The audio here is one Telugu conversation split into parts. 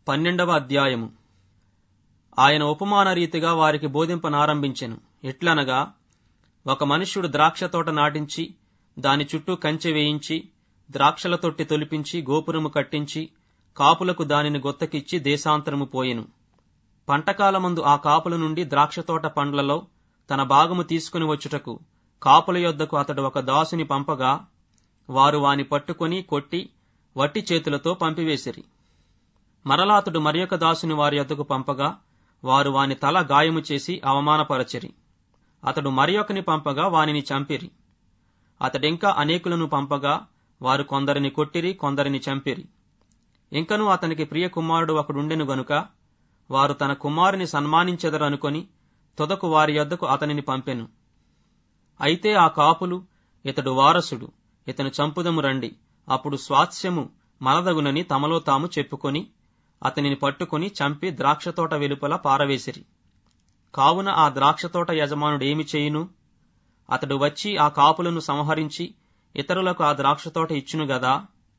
పన్నెండవ అధ్యాయము ఆయన ఉపమాన రీతిగా వారికి బోధింపనారంభించెను ఎట్లనగా ఒక మనుష్యుడు ద్రాక్ష తోట నాటించి దాని చుట్టూ కంచె వేయించి ద్రాక్షల తొట్టి తొలిపించి గోపురము కట్టించి కాపులకు దానిని గొత్తకిచ్చి దేశాంతరము పోయెను పంటకాలమందు ఆ కాపుల నుండి ద్రాక్ష తోట పండ్లలో తన భాగము తీసుకుని వచ్చుటకు కాపుల యొద్దకు అతడు ఒక దాసుని పంపగా వారు వాని పట్టుకొని కొట్టి వట్టి చేతులతో పంపివేసిరి మరలా అతడు మరియొక దాసుని వారి యొద్దకు పంపగా వారు వాని తల గాయము చేసి అవమానపరచిరి అతడు మరియొకని పంపగా వానిని చంపిరి అతడింకా అనేకులను పంపగా వారు కొందరిని కొట్టిరి కొందరిని చంపిరి ఇంకనూ అతనికి ప్రియ కుమారుడు ఒకడుండెను గనుక వారు తన కుమారుని సన్మానించెదరు అనుకొని తొదకు వారి యొద్దకు అతనిని పంపెను అయితే ఆ కాపులు ఇతడు వారసుడు ఇతను చంపుదము రండి అప్పుడు స్వాస్యము మనదగునని తమలో తాము చెప్పుకొని అతనిని పట్టుకుని చంపి ద్రాక్షతోట వెలుపల పారవేసిరి కావున ఆ ద్రాక్షతోట యజమానుడు ఏమి చేయును అతడు వచ్చి ఆ కాపులను సంహరించి ఇతరులకు ఆ ద్రాక్షతోట ఇచ్చును గదా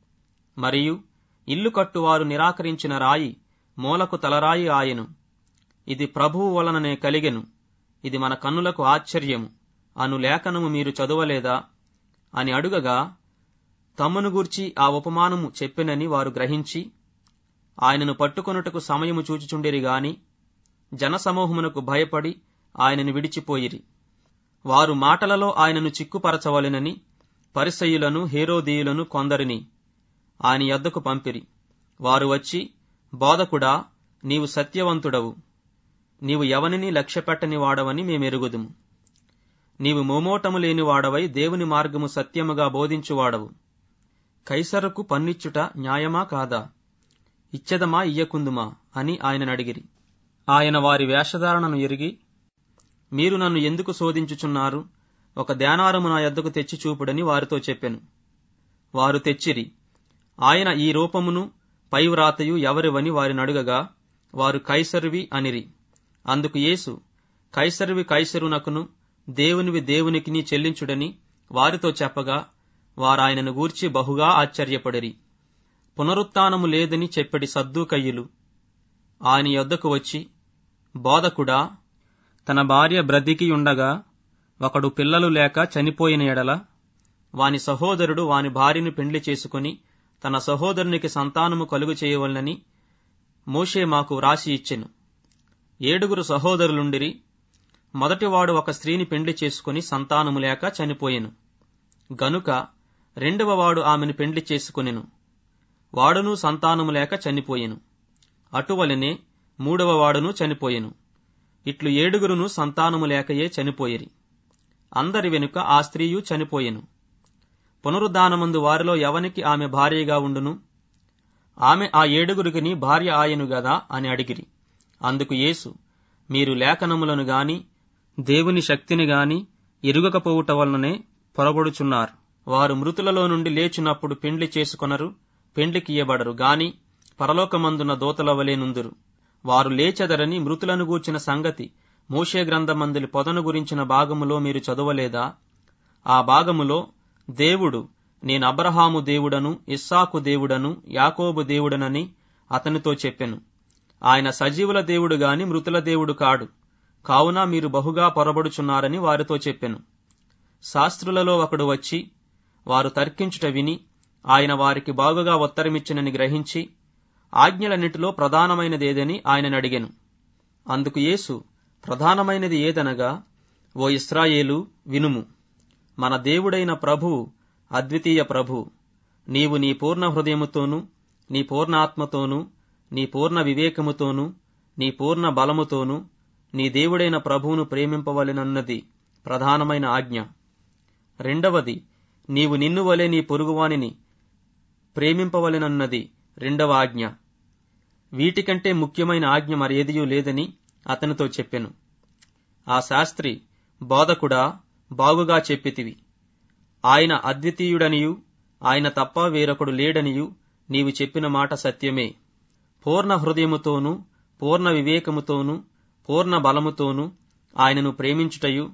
మరియు ఇల్లు కట్టువారు నిరాకరించిన రాయి మూలకు తలరాయి ఆయను ఇది ప్రభువు వలననే కలిగెను ఇది మన కన్నులకు ఆశ్చర్యము అను లేఖనము మీరు చదవలేదా అని అడుగగా తమ్మును గూర్చి ఆ ఉపమానము చెప్పెనని వారు గ్రహించి ఆయనను పట్టుకొనుటకు సమయము చూచుచుండిరి గాని జనసమూహమునకు భయపడి ఆయనను విడిచిపోయిరి వారు మాటలలో ఆయనను చిక్కుపరచవలెనని పరిసయ్యులను హేరోదీయులను కొందరిని ఆయన యొద్దకు పంపిరి వారు వచ్చి బోధకుడా నీవు సత్యవంతుడవు నీవు ఎవనిని లక్ష్యపెట్టని వాడవని మేమెరుగుదుము నీవు మోమోటము లేని వాడవై దేవుని మార్గము సత్యముగా బోధించువాడవు కైసరకు పన్నిచ్చుట న్యాయమా కాదా ఇచ్చెదమా ఇయ్యకుందుమా అని ఆయనను అడిగిరి ఆయన వారి వేషధారణను ఎరిగి మీరు నన్ను ఎందుకు శోధించుచున్నారు ఒక ధ్యానారము నా యొద్దకు తెచ్చి చూపుడని వారితో చెప్పెను వారు తెచ్చిరి ఆయన ఈ రూపమును పై వ్రాతయు ఎవరివని వారిని అడుగగా వారు కైసరువి అనిరి అందుకు యేసు కైసరువి కైసరునకును దేవునివి దేవునికిని చెల్లించుడని వారితో చెప్పగా వారాయనను గూర్చి బహుగా ఆశ్చర్యపడిరి పునరుత్నము లేదని చెప్పడి సద్దూకయ్యులు ఆయన యొద్దకు వచ్చి బోధకుడా తన భార్య బ్రతికియుండగా ఒకడు పిల్లలు లేక చనిపోయిన ఎడల వాని సహోదరుడు వాని భార్యను పెండ్లి చేసుకుని తన సహోదరునికి సంతానము కలుగు చేయవలనని మోషే మాకు వ్రాసి ఇచ్చెను ఏడుగురు సహోదరులుండిరి మొదటివాడు ఒక స్త్రీని పెండ్లి చేసుకుని సంతానము లేక చనిపోయెను గనుక రెండవ వాడు ఆమెను పెండ్లి చేసుకునెను వాడును సంతానము లేక చనిపోయెను అటువలనే మూడవ వాడును చనిపోయెను ఇట్లు ఏడుగురును సంతానము లేకయే చనిపోయిరి అందరి వెనుక ఆ స్త్రీయు చనిపోయెను పునరుద్ధానమందు వారిలో ఎవనికి ఆమె భార్యగా ఉండును ఆమె ఆ ఏడుగురికిని భార్య ఆయను గదా అని అడిగిరి అందుకు యేసు మీరు లేఖనములను గాని దేవుని శక్తిని గాని ఎరుగకపోవుట వలననే పొరబడుచున్నారు వారు మృతులలో నుండి లేచినప్పుడు పెండ్లి చేసుకొనరు పెండ్లికియ్యబడరు గాని పరలోకమందున దూతల వలె నుందురు వారు లేచెదరని మృతులను గూర్చిన సంగతి మోషే గ్రంథమందులి పొదను గురించిన భాగములో మీరు చదవలేదా ఆ భాగములో దేవుడు నేను అబ్రహాము దేవుడను ఇస్సాకు దేవుడను యాకోబు దేవుడనని అతనితో చెప్పెను ఆయన సజీవుల దేవుడు గాని మృతుల దేవుడు కాడు కావున మీరు బహుగా పొరబడుచున్నారని వారితో చెప్పెను శాస్త్రులలో ఒకడు వచ్చి వారు తర్కించుట విని ఆయన వారికి బాగుగా ఉత్తరమిచ్చినని గ్రహించి ఆజ్ఞలన్నిటిలో ప్రధానమైనదేదని ఆయనను అడిగెను అందుకు యేసు ప్రధానమైనది ఏదనగా ఓ ఇస్రాయేలు వినుము మన దేవుడైన ప్రభువు అద్వితీయ ప్రభు నీవు నీ పూర్ణ హృదయముతోనూ నీ పూర్ణ ఆత్మతోనూ నీ పూర్ణ వివేకముతోనూ నీ పూర్ణ బలముతోనూ నీ దేవుడైన ప్రభువును ప్రేమింపవలెనన్నది ప్రధానమైన ఆజ్ఞ రెండవది నీవు నిన్ను వలె నీ పొరుగువానిని ప్రేమింపవలెనన్నది రెండవ ఆజ్ఞ వీటికంటే ముఖ్యమైన ఆజ్ఞ మరేదియూ లేదని అతనితో చెప్పెను ఆ శాస్త్రి బోధకుడా బాగుగా చెప్పితివి ఆయన అద్వితీయుడనియు ఆయన తప్ప వేరొకడు లేడనియు నీవు చెప్పిన మాట సత్యమే పూర్ణ హృదయముతోనూ పూర్ణ వివేకముతోనూ పూర్ణ బలముతోనూ ఆయనను ప్రేమించుటయు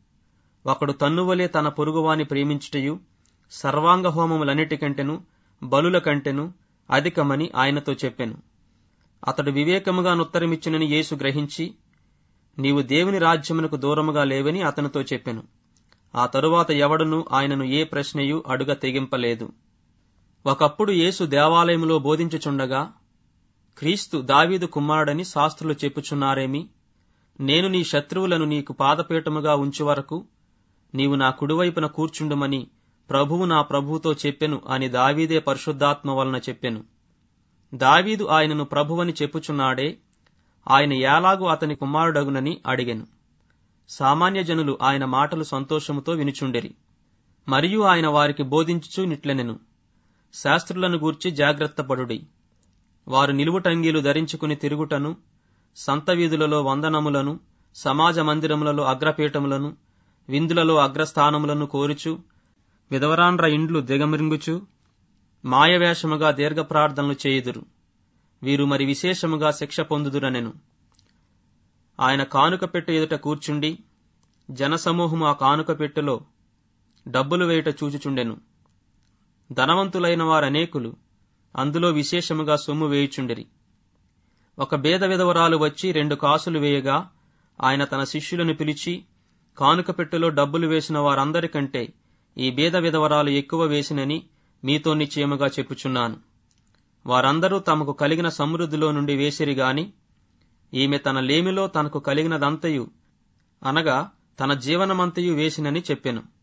ఒకడు తన్నువలే తన పొరుగువాని ప్రేమించుటయు సర్వాంగ హోమములన్నిటికంటెను బలుల కంటెను అధికమని ఆయనతో చెప్పెను అతడు వివేకముగా నుత్తరమిచ్చునని యేసు గ్రహించి నీవు దేవుని రాజ్యమునకు దూరముగా లేవని అతనితో చెప్పెను ఆ తరువాత ఎవడును ఆయనను ఏ ప్రశ్నయు అడుగ తెగింపలేదు ఒకప్పుడు యేసు దేవాలయములో బోధించుచుండగా క్రీస్తు దావీదు కుమారుడని శాస్త్రులు చెప్పుచున్నారేమి నేను నీ శత్రువులను నీకు పాదపీఠముగా ఉంచు వరకు నీవు నా కుడివైపున కూర్చుండుమని ప్రభువు నా ప్రభువుతో చెప్పెను అని దావీదే పరిశుద్ధాత్మ వలన చెప్పెను దావీదు ఆయనను ప్రభువని చెప్పుచున్నాడే ఆయన ఏలాగు అతని కుమారుడగునని అడిగెను సామాన్య జనులు ఆయన మాటలు సంతోషముతో వినుచుండిరి మరియు ఆయన వారికి బోధించుచు నిట్లనెను శాస్త్రులను గూర్చి జాగ్రత్తపడుడి వారు నిలువుటంగీలు ధరించుకుని తిరుగుటను సంత వీధులలో వందనములను సమాజ మందిరములలో అగ్రపీఠములను విందులలో అగ్రస్థానములను కోరుచు విధవరాండ్ర ఇండ్లు దిగమిరింగుచు మాయవేషముగా దీర్ఘ ప్రార్థనలు చేయుదురు వీరు మరి విశేషముగా శిక్ష పొందుదురనెను ఆయన కానుక పెట్టె ఎదుట కూర్చుండి జనసమూహము ఆ కానుక పెట్టెలో డబ్బులు వేయుట చూచుచుండెను ధనవంతులైన వారనేకులు అందులో విశేషముగా సొమ్ము వేయుచుండిరి ఒక బేద విధవరాలు వచ్చి రెండు కాసులు వేయగా ఆయన తన శిష్యులను పిలిచి కానుక పెట్టెలో డబ్బులు వేసిన వారందరికంటే ఈ బేద విధవరాలు ఎక్కువ వేసినని మీతో నిశ్చయముగా చెప్పుచున్నాను వారందరూ తమకు కలిగిన సమృద్ధిలో నుండి వేసిరి గాని ఈమె తన లేమిలో తనకు కలిగినదంతయు అనగా తన జీవనమంతయు వేసినని చెప్పెను